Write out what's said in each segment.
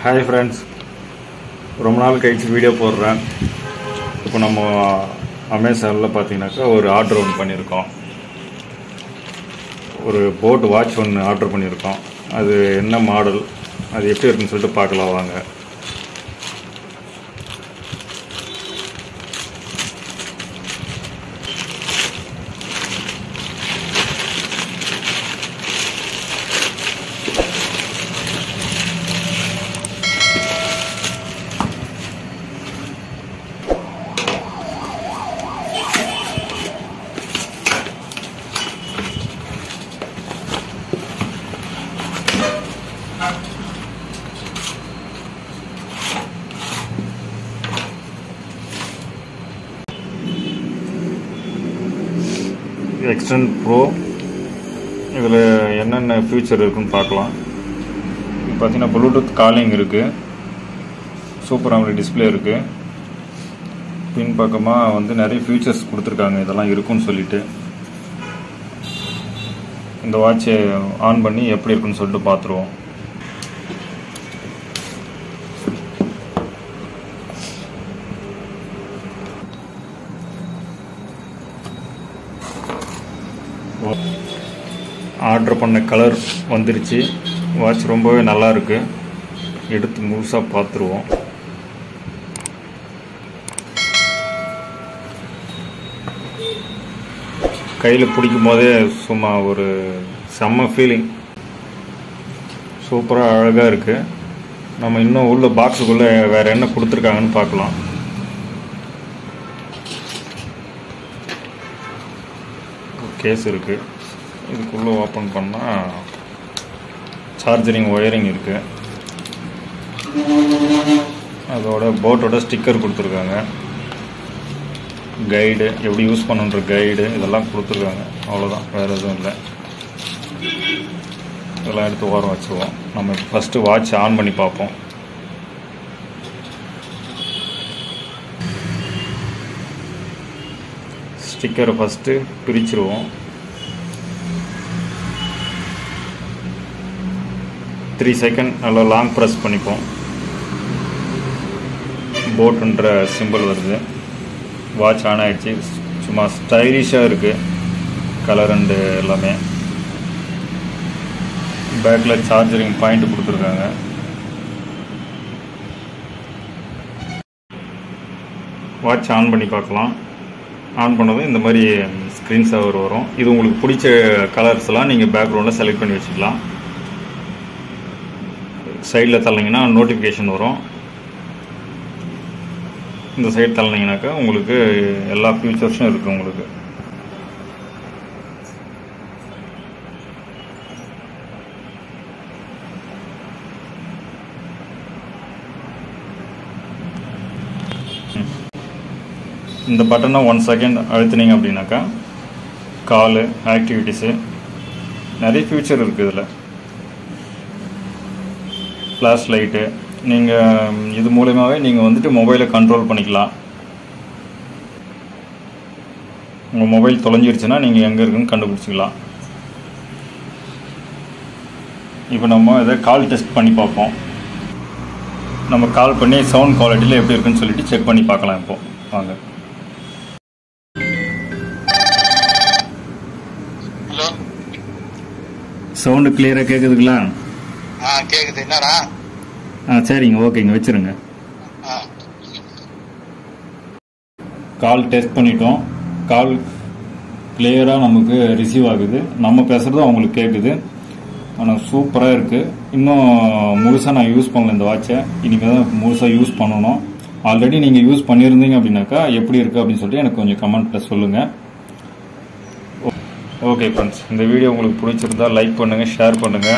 hi friends ரொம்ப நாள் கழிச்சு வீடியோ போடுறேன் இப்போ நம்ம அமேசானில் பார்த்தீங்கன்னாக்கா ஒரு ஆர்டர் ஒன்று பண்ணியிருக்கோம் ஒரு போட் வாட்ச் ஒன்று ஆர்டர் பண்ணியிருக்கோம் அது என்ன மாடல் அது எப்படி இருக்குன்னு சொல்லிட்டு பார்க்கலாம் வாங்க எக்ஸ்டென்ட் ப்ரோ இதில் என்னென்ன ஃபியூச்சர் இருக்குன்னு பார்க்கலாம் இது பார்த்தீங்கன்னா ப்ளூடூத் காலிங் இருக்குது சூப்பர் AMOLED டிஸ்பிளே இருக்குது பின் பக்கமாக வந்து நிறைய ஃபியூச்சர்ஸ் கொடுத்துருக்காங்க இதெல்லாம் இருக்குன்னு சொல்லிட்டு இந்த வாட்சை ஆன் பண்ணி எப்படி இருக்குன்னு சொல்லிட்டு பார்த்துருவோம் ஆர்டர் பண்ண கலர் வந்துருச்சு வாட்ச் ரொம்பவே நல்லா இருக்கு எடுத்து முழுசாக பார்த்துருவோம் கையில் பிடிக்கும் போதே சும்மா ஒரு செம்ம ஃபீலிங் சூப்பராக அழகாக இருக்குது நம்ம இன்னும் உள்ள பாக்ஸுக்குள்ளே வேறு என்ன கொடுத்துருக்காங்கன்னு பார்க்கலாம் கேஸ் இருக்குது இதுக்குள்ளே ஓப்பன் பண்ணால் சார்ஜரிங் ஒயரிங் இருக்குது அதோட போட்டோட ஸ்டிக்கர் கொடுத்துருக்காங்க கைடு எப்படி யூஸ் பண்ணுன்ற கைடு இதெல்லாம் கொடுத்துருக்காங்க அவ்வளோதான் வேறு எதுவும் இல்லை இதெல்லாம் எடுத்து ஓரம் வச்சுருவோம் நம்ம ஃபஸ்ட்டு வாட்ச் ஆன் பண்ணி பார்ப்போம் ஸ்டிக்கரை ஃபஸ்ட்டு பிரிச்சிருவோம் த்ரீ செகண்ட் நல்லா லாங் ப்ரெஸ் பண்ணிப்போம் போட்டுன்ற சிம்பிள் வருது வாட்ச் ஆன் ஆகிடுச்சு சும்மா ஸ்டைலிஷாக இருக்குது கலர் அண்டு எல்லாமே பேக்கில் சார்ஜரிங் பாயிண்ட் கொடுத்துருக்காங்க வாட்ச் ஆன் பண்ணி பார்க்கலாம் ஆன் பண்ணதும் இந்த மாதிரி ஸ்க்ரீன் சவர் வரும் இது உங்களுக்கு பிடிச்ச கலர்ஸ்லாம் நீங்கள் பேக்ரவுண்டில் செலக்ட் பண்ணி வச்சுக்கலாம் சைடில் தள்ளிங்கன்னா நோட்டிஃபிகேஷன் வரும் இந்த சைடு தள்ளினீங்கனாக்கா உங்களுக்கு எல்லா ஃபியூச்சர்ஸும் இருக்குது உங்களுக்கு இந்த பட்டனை ஒன் செகண்ட் அழுத்துனீங்க அப்படின்னாக்கா காலு ஆக்டிவிட்டீஸு நிறைய ஃபியூச்சர் இருக்குது இதில் ஃப்ளாஷ் லைட்டு நீங்கள் இது மூலயமாவே நீங்கள் வந்துட்டு மொபைலை கண்ட்ரோல் பண்ணிக்கலாம் உங்கள் மொபைல் தொலைஞ்சிருச்சுன்னா நீங்கள் எங்கே இருக்குன்னு கண்டுபிடிச்சிக்கலாம் இப்போ நம்ம இதை கால் டெஸ்ட் பண்ணி பார்ப்போம் நம்ம கால் பண்ணி சவுண்ட் குவாலிட்டியில் எப்படி இருக்குன்னு சொல்லிட்டு செக் பண்ணி பார்க்கலாம் இப்போ வாங்க ஹலோ சவுண்டு கிளியராக கேட்குதுங்களா ஆ கேக்குது என்னடா ஆ சரிங்க ஓகேங்க வச்சுருங்க ஆ கால் டெஸ்ட் பண்ணிட்டோம் கால் கிளியராக நமக்கு ரிசீவ் ஆகுது நம்ம பேசுகிறதும் அவங்களுக்கு கேட்குது ஆனால் சூப்பராக இருக்குது இன்னும் முழுசாக நான் யூஸ் பண்ணல இந்த வாட்சை இனிமேல் தான் முழுசாக யூஸ் பண்ணணும் ஆல்ரெடி நீங்கள் யூஸ் பண்ணியிருந்தீங்க அப்படின்னாக்கா எப்படி இருக்குது அப்படின்னு சொல்லிட்டு எனக்கு கொஞ்சம் கமெண்ட்டில் சொல்லுங்கள் ஓகே ஃப்ரெண்ட்ஸ் இந்த வீடியோ உங்களுக்கு பிடிச்சிருந்தா லைக் பண்ணுங்கள் ஷேர் பண்ணுங்கள்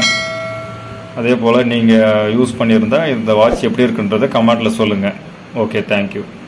அதே போல் நீங்கள் யூஸ் பண்ணியிருந்தா இந்த வாட்ச் எப்படி இருக்குன்றதை கமெண்ட்டில் சொல்லுங்கள் ஓகே தேங்க்யூ